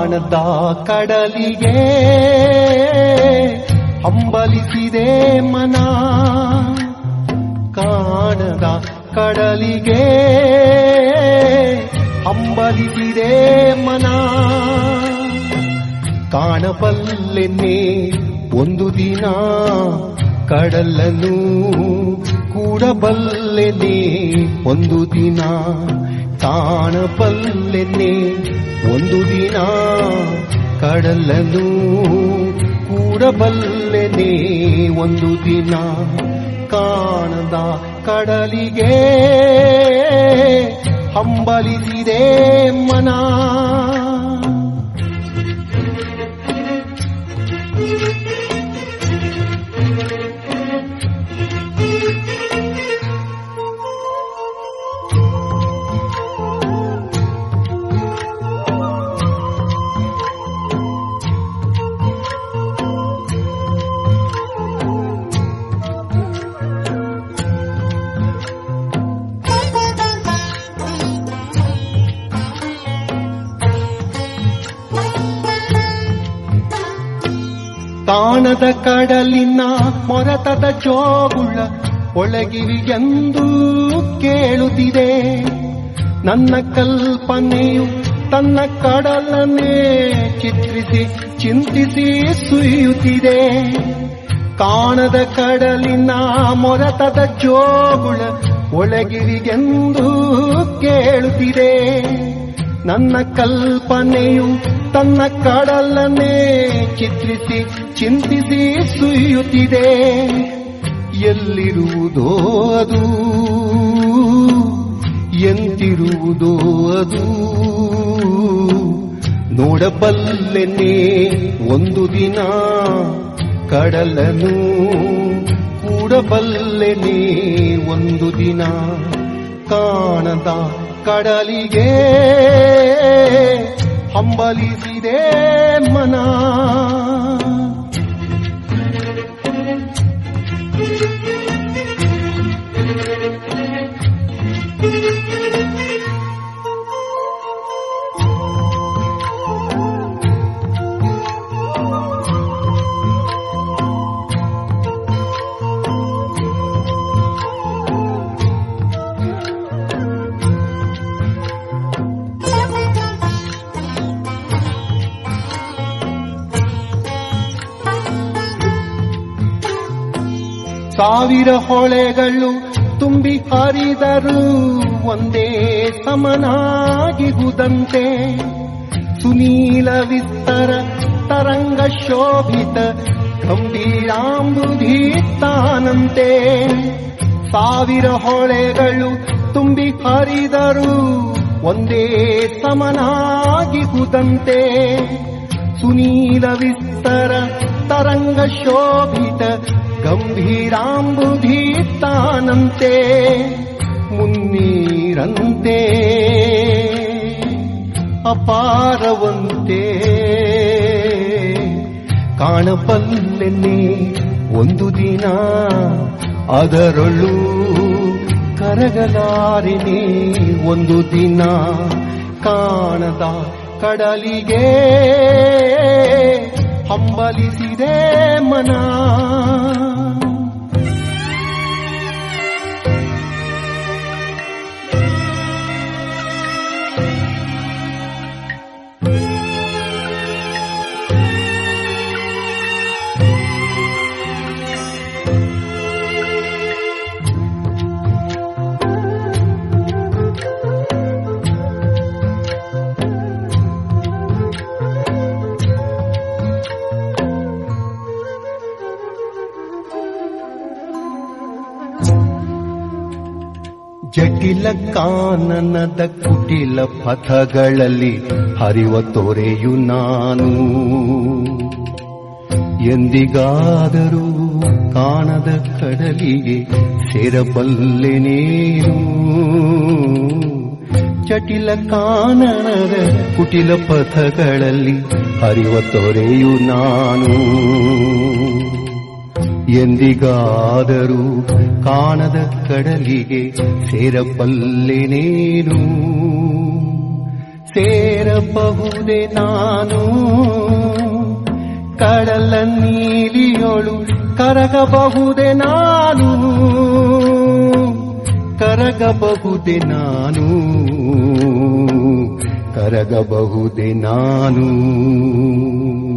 ಕಾಣದ ಕಡಲಿಗೆ ಹಂಬಲಿಸಿದೆ ಮನ ಕಾಣದ ಕಡಲಿಗೆ ಹಂಬಲಿಸಿದೆ ಮನ ಕಾಣಬಲ್ಲೆನ್ನೆ ಒಂದು ದಿನ ಕಡಲನ್ನು ಕೂಡಬಲ್ಲೆನೆ ಒಂದು ದಿನ ಕಾಣಬಲ್ಲೆನೆ ಒಂದು ದಿನ ಕಡಲನ್ನು ಕೂಡಬಲ್ಲೆನೆ ಒಂದು ದಿನ ಕಾಣದ ಕಡಲಿಗೆ ಹಂಬಲಿಸಿದೆ ಮನ ಕಾಣದ ಕಡಲಿನ ಮೊರತದ ಜೋಗುಳ ಒಳಗಿರಿಗೆಂದು ಕೇಳುತ್ತಿದೆ ನನ್ನ ಕಲ್ಪನೆಯು ತನ್ನ ಕಡಲನ್ನೇ ಚಿತ್ರಿಸಿ ಚಿಂತಿಸಿ ಸುಯ್ಯುತ್ತಿದೆ ಕಾಣದ ಕಡಲಿನ ಮೊರತದ ಜೋಗುಳ ಒಳಗಿರಿಗೆಂದು ಕೇಳುತ್ತಿದೆ ನನ್ನ ಕಲ್ಪನೆಯು ತನ್ನ ಕಡಲನ್ನೇ ಚಿತ್ರಿಸಿ ಚಿಂತಿಸಿ ಸುಯ್ಯುತ್ತಿದೆ ಎಲ್ಲಿರುವುದೋ ಅದು ಎಂತಿರುವುದೋ ಅದು ನೋಡಬಲ್ಲೆನೆ ಒಂದು ದಿನ ಕಡಲನು ಕೂಡಬಲ್ಲೆನೆ ಒಂದು ದಿನ ಕಾಣದ ಕಡಲಿಗೆ ಹಂಬಲಿಸಿದೆ ಮನ ಸಾವಿರ ಹೊಳೆಗಳು ತುಂಬಿ ಹರಿದರು ಒಂದೇ ಸಮನಾಗಿಗುದಂತೆ ಸುನೀಲ ವಿಸ್ತರ ತರಂಗ ಶೋಭಿತ ಗಂಭೀರಾಂಬುಧೀತಾನಂತೆ ಸಾವಿರ ಹೊಳೆಗಳು ತುಂಬಿ ಹರಿದರು ಒಂದೇ ಸಮನಾಗಿಗುದಂತೆ ಸುನೀಲ ವಿಸ್ತರ ತರಂಗ ಶೋಭಿತ ಗಂಭೀರಾಂಬುಧೀತಾನಂತೆ ಮುನ್ನೀರಂತೆ ಅಪಾರವಂತೆ ಕಾಣಬಲ್ಲೆನೆ ಒಂದು ದಿನ ಅದರೊಳು ಕರಗಲಾರಿನೆ ಒಂದು ದಿನ ಕಾಣದ ಕಡಲಿಗೆ ಹಂಬಲಿಸಿದೆ ಮನ ಜಟಿಲ ಕಾನನದ ಕುಟಿಲ ಪಥಗಳಲ್ಲಿ ಹರಿವ ತೊರೆಯು ನಾನು ಎಂದಿಗಾದರೂ ಕಾಣದ ಕಡಲಿಗೆ ಸೇರಬಲ್ಲೆನೇನು ಜಟಿಲ ಕಾನನದ ಕುಟಿಲ ಪಥಗಳಲ್ಲಿ ಹರಿವ ತೊರೆಯು ನಾನು ಎಂದಿಗಾದರೂ ಕಾಣದ ಕಡಲಿಗೆ ಸೇರಬಲ್ಲೆನೇನು ಸೇರಬಹುದೇ ನಾನು ಕಡಲ ನೀಲಿಯೊಳು ಕರಗಬಹುದೇ ನಾನು ಕರಗಬಹುದೇ ನಾನು ಕರಗಬಹುದೇ ನಾನು